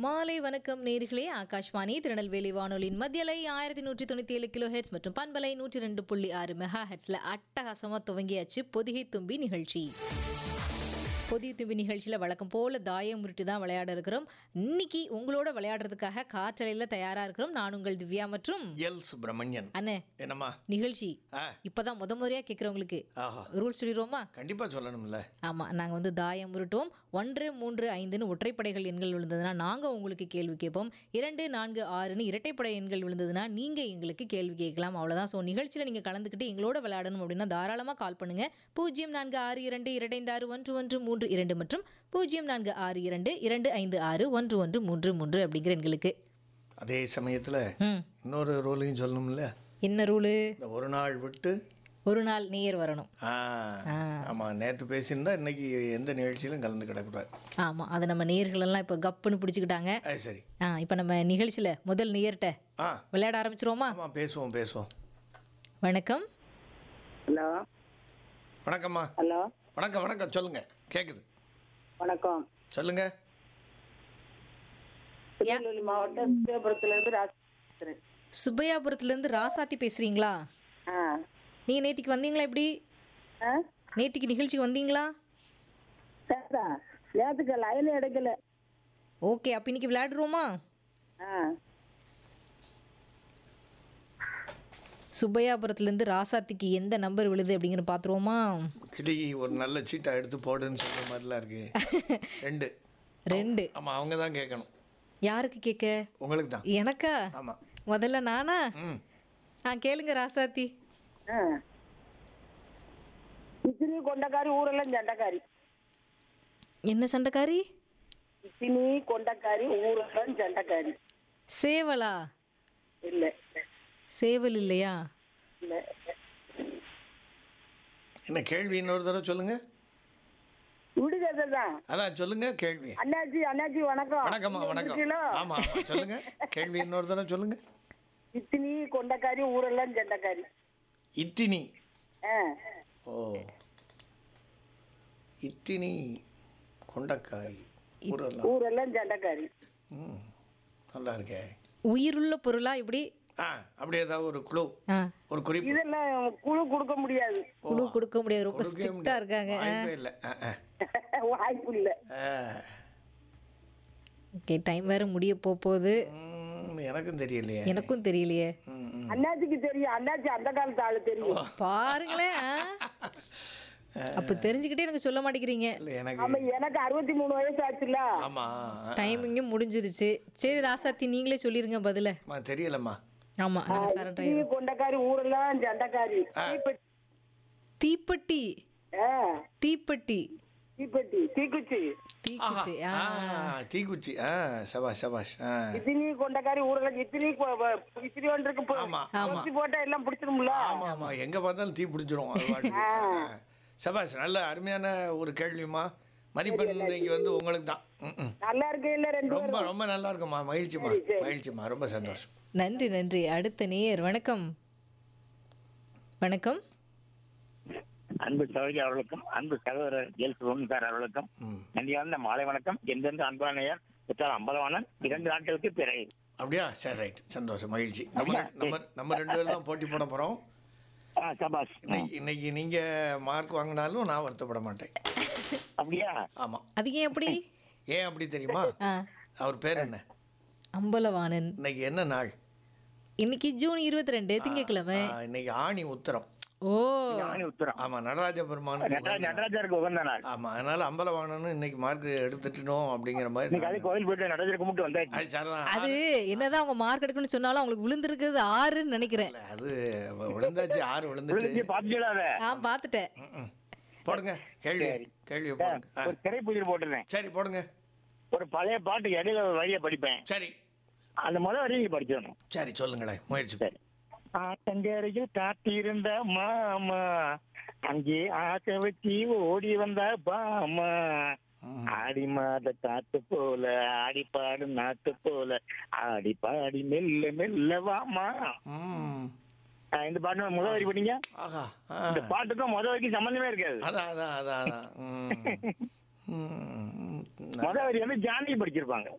மாலை வணக்கம் நேர்களே ஆகாஷ்வாணி திருநெல்வேலி வானொலியின் மத்தியலை ஆயிரத்தி நூற்றி தொண்ணூற்றி ஏழு கிலோ ஹெட்ஸ் மற்றும் பண்பலை நூற்றி ரெண்டு புள்ளி ஆறு மெகா ஹெட்ஸில் அட்டகாசமாக துவங்கியாச்சு பொதிகை தும்பி நிகழ்ச்சி பொதிகை தும்பி நிகழ்ச்சியில் வழக்கம் போல் தாயம் உருட்டு தான் விளையாட இருக்கிறோம் இன்னைக்கு உங்களோட விளையாடுறதுக்காக காற்றலையில் தயாராக இருக்கிறோம் நான் உங்கள் திவ்யா மற்றும் எல் சுப்பிரமணியன் அண்ணே என்னம்மா நிகழ்ச்சி ஆ இப்போதான் முத முறையாக கேட்குறவங்களுக்கு ஆஹா ரூல் சொல்லிடுவோமா கண்டிப்பா சொல்லணும்ல ஆமாம் நாங்கள் வந்து தாயம் உருட்டுவோம் ஒன்று மூன்று ஐந்துன்னு ஒற்றைப்படைகள் எண்கள் விழுந்ததுன்னா நாங்கள் உங்களுக்கு கேள்வி கேட்போம் இரண்டு நான்கு ஆறுன்னு இரட்டைப்படை எண்கள் விழுந்ததுன்னா நீங்கள் எங்களுக்கு கேள்வி கேட்கலாம் அவ்வளோதான் ஸோ நிகழ்ச்சியில் நீங்கள் கலந்துக்கிட்டு எங்களோட விளையாடணும் அப்படின்னா தாராளமாக கால் பண்ணுங்கள் பூஜ்ஜியம் நான்கு ஆறு இரண்டு இரண்டைந்து ஆறு ஒன்று ஒன்று மூன்று இரண்டு மற்றும் பூஜ்ஜியம் நான்கு ஆறு இரண்டு இரண்டு ஐந்து ஆறு ஒன்று ஒன்று மூன்று மூன்று அப்படிங்கிற எண்களுக்கு அதே சமயத்துல ம் இன்னொரு ரோலையும் சொல்லணும்ல என்ன ரூலு இந்த ஒரு நாள் விட்டு ஒரு நாள் நேர் வரணும் ஆ ஆமா நேத்து பேசியிருந்தா இன்னைக்கு எந்த நிகழ்ச்சியிலும் கலந்து கிடக்கூடாது ஆமாம் அதை நம்ம நேர்களெல்லாம் இப்போ கப்புன்னு பிடிச்சிக்கிட்டாங்க அது சரி ஆ இப்போ நம்ம நிகழ்ச்சியில் முதல் நேர்கிட்ட ஆ விளையாட ஆரம்பிச்சிருவோமா ஆமா பேசுவோம் பேசுவோம் வணக்கம் ஹலோ வணக்கம்மா ஹலோ வணக்கம் வணக்கம் சொல்லுங்க கேக்குது வணக்கம் சொல்லுங்க திருநெல்வேலி மாவட்டம் விஜயபுரத்துல இருந்து ராசி பேசுறேன் சுப்பையாபுரத்துலேருந்து ராசாத்தி பேசுகிறீங்களா ஆ நீங்கள் நேத்திக்கு வந்தீங்களா எப்படி ஆ நேத்திக்கு நிகழ்ச்சிக்கு வந்தீங்களா சரிதா நேற்றுக்கு லைன் எடுக்கல ஓகே அப்போ இன்னைக்கு விளையாடுறோமா ஆ சுப்பையாபுரத்துலேருந்து ராசாத்திக்கு எந்த நம்பர் விழுது அப்படிங்கிற பார்த்துருவோமா கிளி ஒரு நல்ல சீட்டா எடுத்து போடுன்னு சொல்ற மாதிரிலாம் இருக்கு ரெண்டு ரெண்டு ஆமா அவங்க தான் கேட்கணும் யாருக்கு கேட்க உங்களுக்கு தான் எனக்கா ஆமா முதல்ல நானா ம் ஆ கேளுங்க ராசாத்தி ஆ இத்தினி கொண்டக்காரி ஊரெல்லாம் சண்டைக்காரி என்ன சண்டைக்காரி இத்தினி கொண்டக்காரி ஊரெல்லாம் சண்டைக்காரி சேவலா இல்லை சேவல் இல்லையா இல்லை என்ன கேள்வி இன்னொரு தடவை சொல்லுங்க விடுகதை தான் அதான் சொல்லுங்க கேள்வி அண்ணாச்சி அண்ணாச்சி வணக்கம் வணக்கம்மா நீங்க வணக்கம் வந்திருக்கீங்களோ? ஆமா ஆமா சொல்லுங்க கேள்வி இன்னொரு தடவை சொல்லுங்க இத்தினி கொண்டக்காரி ஊரெல்லாம் சண்டைக்காரி இத்தினி ஆ ஓ இத்தினி கொண்டக்காரி ஊரெல்லாம் ஊரெல்லாம் சண்டைக்காரி ம் நல்லா இருக்கே உயிருள்ள பொருளா இப்படி ஆ அப்படி ஏதாவது ஒரு குழு ஆ ஒரு குறிப்பு இதெல்லாம் குழு கொடுக்க முடியாது குழு கொடுக்க முடியாது ரொம்ப கொடுக்கவே ஸ்ட்ரிக்டா முடியாது. இருக்காங்க வாய்ப்பே இல்லை ஆ, ஆ. வாய்ப்பு இல்லை ஆ. ஓகே டைம் வேற முடிய போக போகுது ம், எனக்கும் தெரியலையே எனக்கும் தெரியலையே ம், ம். அண்ணாச்சிக்கு தெரியும் அண்ணாச்சி அந்த காலத்து ஆளு தெரியும் பாருங்களேன் ஆ. அப்ப தெரிஞ்சுக்கிட்டே எனக்கு சொல்ல மாட்டேங்கிறீங்க இல்லை எனக்கு ஆமா எனக்கு அறுபத்தி மூணு வயசு ஆச்சுல்ல ஆமா டைமிங்கும் முடிஞ்சிருச்சு சரி ராசாத்தி நீங்களே சொல்லிருங்க பதில ஆமா தெரியலம்மா ஆமா நாங்க சரண்டர் டீ கொண்டக்காரி ஊரெல்லாம் சண்டைக்காரி தீப்பெட்டி தீப்பெட்டி ஆ, தீப்பெட்டி தீப்பெட்டி தீக்குச்சி தீக்குச்சி ஆ ஆ தீக்குச்சி ஆ சபாஷ் சபாஷ் ஆ இத்தினி கொண்டக்காரி ஊரெல்லாம் இத்தினி கொ- வ- இத்தினி ஒன்று இருக்கு போ- ஆமா, கொளுத்தி போட்டா எல்லாம் பிடிச்சிரும்ல ஆமா ஆமா எங்க பார்த்தாலும் தீ பிடிச்சிரும் அது பாட்டுக்கு. ஆ. சபாஷ் நல்ல அருமையான ஒரு கேள்விமா மதிப்பெண் இன்னைக்கு வந்து உங்களுக்கு தான் ம், ம். நல்லா இருக்கே இல்ல ரெண்டு ரொம்ப ரொம்ப நல்லா இருக்கும்மா மகிழ்ச்சிமா மகிழ்ச்சிமா ரொம்ப சந்தோஷம் நன்றி நன்றி அடுத்த நேயர் வணக்கம் வணக்கம் அன்பு சகோதரி அவர்களுக்கும் அன்பு சகோதரர் எல் சுவன் சார் அவர்களுக்கும் ம். நன்றியார்ந்த மாலை வணக்கம் எந்தெந்த அன்பானையர் புத்தகம் அம்பலவாணன் இரண்டு நாட்களுக்கு பிறகு அப்படியா சரி ரைட் சந்தோஷம் மகிழ்ச்சி நம்ம நம்ம நம்ம ரெண்டு பேரும் தான் போட்டி போட போறோம் ஆ, சபாஷ் இன்னைக்கு இன்னைக்கு நீங்க மார்க் வாங்கினாலும் நான் வருத்தப்பட மாட்டேன் அப்படியா ஆமா அது ஏன் எப்படி ஏன் அப்படி தெரியுமா ஆ அவர் பேர் என்ன அம்பலவாணன் இன்னைக்கு என்ன நாள் இன்னைக்கு ஜூன் இருபத்தி ரெண்டு திங்கட்கிழமை ஆ, இன்னைக்கு ஆணி உத்தரம் ஓ ஞானி உத்தரம் ஆமா நடராஜ பெருமானுக்கு நடரா- உகந்த நாள். நடராஜருக்கு உகந்த நாள் ஆமா அதனால அம்பலவாணனும் இன்னைக்கு மார்க் எடுத்துட்டோம் அப்படிங்கிற மாதிரி இன்னைக்கு அது நான் கோயில் போயிட்டு நடராஜருக்கு மட்டும் வந்தாச்சு அது சரிதான் அது என்னதான் அவங்க மார்க் எடுக்கணும்னு சொன்னாலும் அவங்களுக்கு விழுந்திருக்கிறது ஆறுன்னு நினைக்கிறேன் இல்ல, அது விழுந்தாச்சு ஆறு விழுந்துட்டு விழுந்துச்சு பாத்துச்சா அத நான் பார்த்துட்டேன் ம், ம். போடுங்க கேள்வி சரி. கேள்வி போடுங்க ஆ, ஒரு திரைப்பூஜை போட்டிருந்தேன் சரி போடுங்க ஒரு பழைய பாட்டு இடையில ஒரு வரியை படிப்பேன் சரி அந்த முதல் வரியை நீங்க படிச்சிடணும் சரி சொல்லுங்களேன் முயற்சி சரி ஆத்தங்கரையில் காத்திருந்த மாமா அங்கே ஆசை வச்சு ஓடி வந்த பாமா ம். ஆடி மாத காத்து போல ஆடி பாடு நாத்து போல ஆடி பாடி மெல்ல மெல்ல வாமா ம். ஆ, இந்த பாட்டு முதல் வரி பண்ணீங்க ஆஹா ஆ. இந்த பாட்டுக்கும் முதல் வரைக்கும் சம்பந்தமே இருக்காது அதான் அதான் அதான் அதான் ம். ம். முதல் வரி வந்து ஜானகி படிச்சிருப்பாங்க